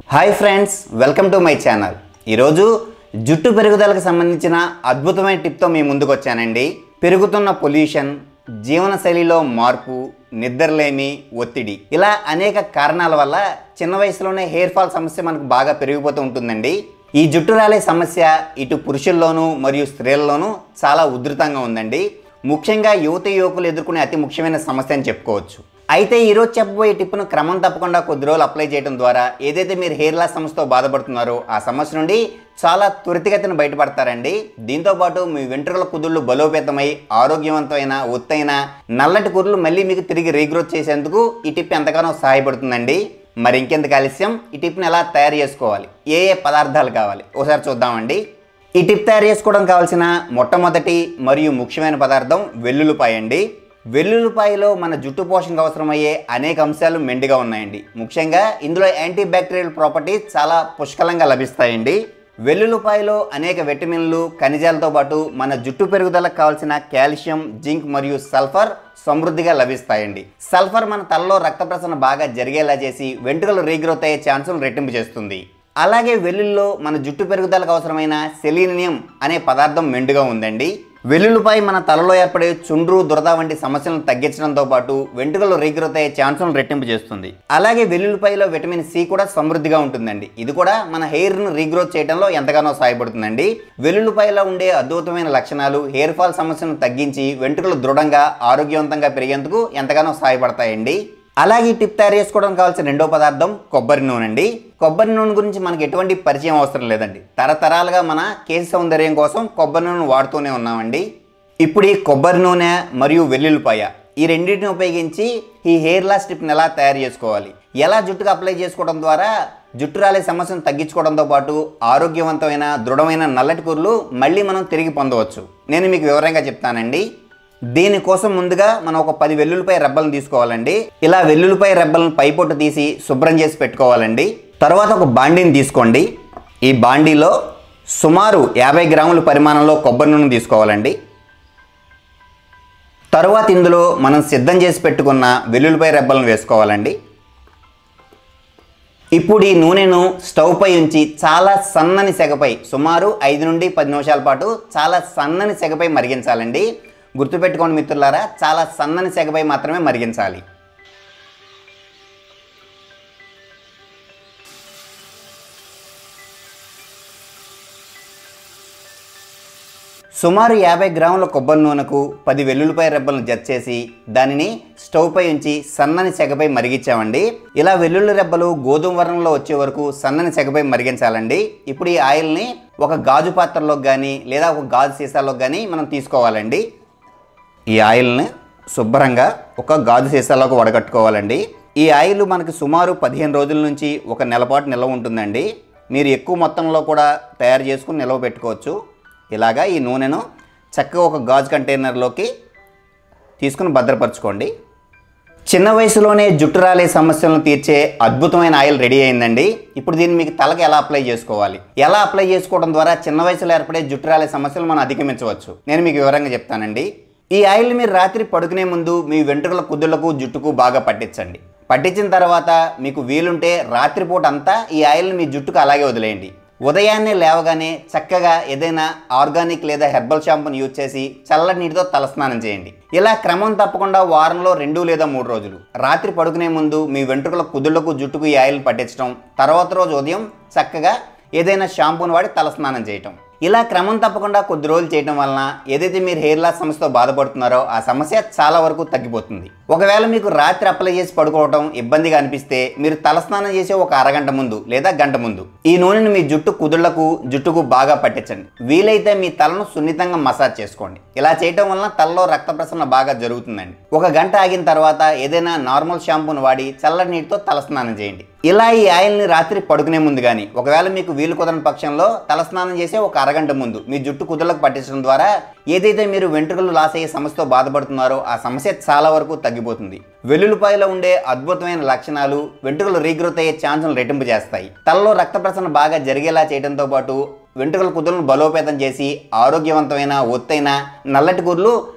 hi friends welcome to my channel ఈరోజు జుట్టు పెరుగుదలకు సంబంధించిన అద్భుతమైన టిప్తో మీ ముందుకు వచ్చానండి పెరుగుతున్న పొల్యూషన్ జీవనశైలిలో మార్పు నిద్రలేమి ఒత్తిడి ఇలా అనేక కారణాల వల్ల చిన్న వయసులోనే హెయిర్ ఫాల్ సమస్య మనకు బాగా పెరిగిపోతూ ఉంటుందండి ఈ జుట్టు రాలే సమస్య ఇటు పురుషుల్లోనూ మరియు స్త్రీల్లోనూ చాలా ఉధృతంగా ఉందండి ముఖ్యంగా యువత యువకులు ఎదుర్కొనే అతి ముఖ్యమైన సమస్య అని చెప్పుకోవచ్చు అయితే ఈరోజు చెప్పబోయే టిప్ను క్రమం తప్పకుండా కొద్ది రోజులు అప్లై చేయడం ద్వారా ఏదైతే మీరు హెయిర్ లాస్ సమస్యతో బాధపడుతున్నారో ఆ సమస్య నుండి చాలా త్వరితగతిన బయటపడతారండి దీంతో పాటు మీ వెంట్రుకల కుదుళ్ళు బలోపేతమై ఆరోగ్యవంతమైన ఒత్తైన నల్లటి కుర్రలు మళ్ళీ మీకు తిరిగి రీగ్రోత్ చేసేందుకు ఈ టిప్ ఎంతగానో సహాయపడుతుందండి మరి ఇంకెందుకు ఆలస్యం ఈ టిప్ని ఎలా తయారు చేసుకోవాలి ఏ ఏ పదార్థాలు కావాలి ఒకసారి చూద్దామండి ఈ టిప్ తయారు చేసుకోవడం కావాల్సిన మొట్టమొదటి మరియు ముఖ్యమైన పదార్థం వెల్లుల్లిపాయ అండి వెల్లుల్లిపాయలో మన జుట్టు పోషణకు అవసరమయ్యే అనేక అంశాలు మెండుగా ఉన్నాయండి ముఖ్యంగా ఇందులో యాంటీ బ్యాక్టీరియల్ ప్రాపర్టీస్ చాలా పుష్కలంగా లభిస్తాయండి వెల్లుల్లిపాయలో అనేక విటమిన్లు ఖనిజాలతో పాటు మన జుట్టు పెరుగుదలకు కావాల్సిన కాల్షియం జింక్ మరియు సల్ఫర్ సమృద్ధిగా లభిస్తాయండి సల్ఫర్ మన తలలో రక్త ప్రసరణ బాగా జరిగేలా చేసి వెంట్రుకలు రీగ్రోత్ అయ్యే ఛాన్సులు రెట్టింపు చేస్తుంది అలాగే వెల్లుల్లో మన జుట్టు పెరుగుదలకు అవసరమైన సెలీనియం అనే పదార్థం మెండుగా ఉందండి వెల్లుల్లిపై మన తలలో ఏర్పడే చుండ్రు దురద వంటి సమస్యలను తగ్గించడంతో పాటు వెంట్రుకలు రీగ్రోత్ అయ్యే ఛాన్సులను రెట్టింపు చేస్తుంది అలాగే వెల్లుల్లిపాయలో విటమిన్ సి కూడా సమృద్ధిగా ఉంటుందండి ఇది కూడా మన హెయిర్ను రీగ్రోత్ చేయడంలో ఎంతగానో సహాయపడుతుందండి వెల్లుల్లిపాయలో ఉండే అద్భుతమైన లక్షణాలు హెయిర్ ఫాల్ సమస్యను తగ్గించి వెంట్రుకలు దృఢంగా ఆరోగ్యవంతంగా పెరిగేందుకు ఎంతగానో సహాయపడతాయండి అలాగే ఈ టిప్ తయారు చేసుకోవడం కావాల్సిన రెండో పదార్థం కొబ్బరి నూనె అండి కొబ్బరి నూనె గురించి మనకి ఎటువంటి పరిచయం అవసరం లేదండి తరతరాలుగా మన కేసు సౌందర్యం కోసం కొబ్బరి నూనె వాడుతూనే ఉన్నామండి ఇప్పుడు ఈ కొబ్బరి నూనె మరియు వెల్లుల్లిపాయ ఈ రెండింటిని ఉపయోగించి ఈ హెయిర్ లాస్ టిప్ని ఎలా తయారు చేసుకోవాలి ఎలా జుట్టుకు అప్లై చేసుకోవడం ద్వారా జుట్టు రాలే సమస్యను తగ్గించుకోవడంతో పాటు ఆరోగ్యవంతమైన దృఢమైన నల్లటి కూరలు మళ్ళీ మనం తిరిగి పొందవచ్చు నేను మీకు వివరంగా చెప్తానండి దీనికోసం ముందుగా మనం ఒక పది వెల్లుల్లిపాయ రెబ్బలను తీసుకోవాలండి ఇలా వెల్లుల్లిపాయ రెబ్బలను పైపొట్టు తీసి శుభ్రం చేసి పెట్టుకోవాలండి తర్వాత ఒక బాండీని తీసుకోండి ఈ బాండీలో సుమారు యాభై గ్రాముల పరిమాణంలో కొబ్బరి నూనె తీసుకోవాలండి తరువాత ఇందులో మనం సిద్ధం చేసి పెట్టుకున్న వెల్లుల్లిపాయ రెబ్బలను వేసుకోవాలండి ఇప్పుడు ఈ నూనెను స్టవ్ పై ఉంచి చాలా సన్నని సెగపై సుమారు ఐదు నుండి పది నిమిషాల పాటు చాలా సన్నని సెగపై మరిగించాలండి గుర్తుపెట్టుకోండి మిత్రులారా చాలా సన్నని సెగపై మాత్రమే మరిగించాలి సుమారు యాభై గ్రాముల కొబ్బరి నూనెకు పది వెల్లుల్లిపాయ రెబ్బలను జత చేసి దానిని స్టవ్ పై ఉంచి సన్నని సెగపై మరిగించామండి ఇలా వెల్లుల్లి రెబ్బలు గోధుమ వర్ణంలో వచ్చే వరకు సన్నని సెగపై మరిగించాలండి ఇప్పుడు ఈ ఆయిల్ని ఒక గాజు పాత్రలోకి కానీ లేదా ఒక గాజు సీసాలోకి కానీ మనం తీసుకోవాలండి ఈ ఆయిల్ని శుభ్రంగా ఒక గాజు సీసాలోకి వడగట్టుకోవాలండి ఈ ఆయిల్ మనకి సుమారు పదిహేను రోజుల నుంచి ఒక నెల పాటు నిల్వ ఉంటుందండి మీరు ఎక్కువ మొత్తంలో కూడా తయారు చేసుకుని నిల్వ పెట్టుకోవచ్చు ఇలాగా ఈ నూనెను చక్కగా ఒక గాజు కంటైనర్లోకి తీసుకుని భద్రపరచుకోండి చిన్న వయసులోనే జుట్టు రాలే సమస్యలను తీర్చే అద్భుతమైన ఆయిల్ రెడీ అయిందండి ఇప్పుడు దీన్ని మీకు తలకి ఎలా అప్లై చేసుకోవాలి ఎలా అప్లై చేసుకోవడం ద్వారా చిన్న వయసులో ఏర్పడే జుట్టు రాలే సమస్యలు మనం అధిగమించవచ్చు నేను మీకు వివరంగా చెప్తానండి ఈ ఆయిల్ మీరు రాత్రి పడుకునే ముందు మీ వెంట్రుకల కుదుళ్లకు జుట్టుకు బాగా పట్టించండి పట్టించిన తర్వాత మీకు వీలుంటే రాత్రిపూట అంతా ఈ ఆయిల్ని మీ జుట్టుకు అలాగే వదిలేయండి ఉదయాన్నే లేవగానే చక్కగా ఏదైనా ఆర్గానిక్ లేదా హెర్బల్ షాంపూని యూజ్ చేసి చల్లటి నీటితో తలస్నానం చేయండి ఇలా క్రమం తప్పకుండా వారంలో రెండు లేదా మూడు రోజులు రాత్రి పడుకునే ముందు మీ వెంట్రుకల కుదుళ్లకు జుట్టుకు ఈ ఆయిల్ని పట్టించడం తర్వాత రోజు ఉదయం చక్కగా ఏదైనా షాంపూని వాడి తలస్నానం చేయటం ఇలా క్రమం తప్పకుండా కొద్ది రోజులు చేయడం వలన ఏదైతే మీరు హెయిర్ లాస్ సమస్యతో బాధపడుతున్నారో ఆ సమస్య చాలా వరకు తగ్గిపోతుంది ఒకవేళ మీకు రాత్రి అప్లై చేసి పడుకోవడం ఇబ్బందిగా అనిపిస్తే మీరు తలస్నానం చేసే ఒక అరగంట ముందు లేదా గంట ముందు ఈ నూనెను మీ జుట్టు కుదుళ్లకు జుట్టుకు బాగా పట్టించండి వీలైతే మీ తలను సున్నితంగా మసాజ్ చేసుకోండి ఇలా చేయడం వలన తలలో రక్త ప్రసరణ బాగా జరుగుతుందండి ఒక గంట ఆగిన తర్వాత ఏదైనా నార్మల్ షాంపూను వాడి చల్లటి నీటితో తలస్నానం చేయండి ఇలా ఈ ఆయిల్ని రాత్రి పడుకునే ముందు కానీ ఒకవేళ మీకు వీలు కుదరని పక్షంలో తలస్నానం చేసే ఒక అరగంట ముందు మీ జుట్టు కుదులకు పట్టించడం ద్వారా ఏదైతే మీరు వెంట్రుకలు లాస్ అయ్యే సమస్యతో బాధపడుతున్నారో ఆ సమస్య చాలా వరకు తగ్గిపోతుంది వెల్లుల్లిపాయలో ఉండే అద్భుతమైన లక్షణాలు వెంట్రుకలు రీగ్రోత్ అయ్యే ఛాన్సులను రెట్టింపు చేస్తాయి తలలో రక్త ప్రసరణ బాగా జరిగేలా చేయడంతో పాటు వెంట్రుకల కుదులను బలోపేతం చేసి ఆరోగ్యవంతమైన ఒత్తైన నల్లటి కూరలు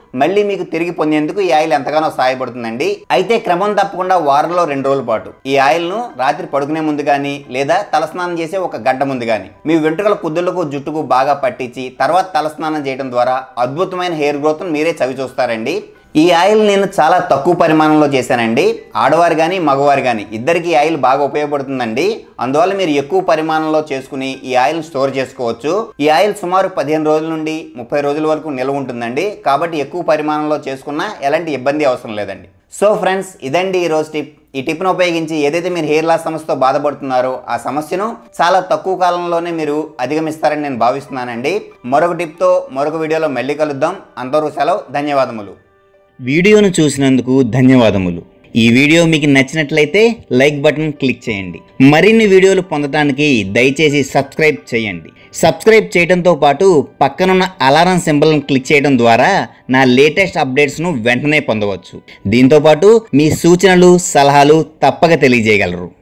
మళ్ళీ మీకు తిరిగి పొందేందుకు ఈ ఆయిల్ ఎంతగానో సహాయపడుతుందండి అయితే క్రమం తప్పకుండా వారంలో రెండు రోజుల పాటు ఈ ఆయిల్ను రాత్రి పడుకునే ముందు కానీ లేదా తలస్నానం చేసే ఒక గంట ముందు కానీ మీ వెంట్రుకల కుద్దులకు జుట్టుకు బాగా పట్టించి తర్వాత తలస్నానం చేయడం ద్వారా అద్భుతమైన హెయిర్ గ్రోత్ను మీరే చవి చూస్తారండి ఈ ఆయిల్ నేను చాలా తక్కువ పరిమాణంలో చేశానండి ఆడవారు కానీ మగవారు కానీ ఇద్దరికి ఈ ఆయిల్ బాగా ఉపయోగపడుతుందండి అందువల్ల మీరు ఎక్కువ పరిమాణంలో చేసుకుని ఈ ఆయిల్ స్టోర్ చేసుకోవచ్చు ఈ ఆయిల్ సుమారు పదిహేను రోజుల నుండి ముప్పై రోజుల వరకు నిల్వ ఉంటుందండి కాబట్టి ఎక్కువ పరిమాణంలో చేసుకున్నా ఎలాంటి ఇబ్బంది అవసరం లేదండి సో ఫ్రెండ్స్ ఇదండి ఈ రోజు టిప్ ఈ టిప్ను ఉపయోగించి ఏదైతే మీరు హెయిర్ లాస్ సమస్యతో బాధపడుతున్నారో ఆ సమస్యను చాలా తక్కువ కాలంలోనే మీరు అధిగమిస్తారని నేను భావిస్తున్నానండి మరొక టిప్తో మరొక వీడియోలో మళ్ళీ కలుద్దాం అంతవరకు సెలవు ధన్యవాదములు వీడియోను చూసినందుకు ధన్యవాదములు ఈ వీడియో మీకు నచ్చినట్లయితే లైక్ బటన్ క్లిక్ చేయండి మరిన్ని వీడియోలు పొందడానికి దయచేసి సబ్స్క్రైబ్ చేయండి సబ్స్క్రైబ్ చేయడంతో పాటు పక్కనున్న అలారం సింబల్ను క్లిక్ చేయడం ద్వారా నా లేటెస్ట్ అప్డేట్స్ను వెంటనే పొందవచ్చు దీంతోపాటు మీ సూచనలు సలహాలు తప్పక తెలియజేయగలరు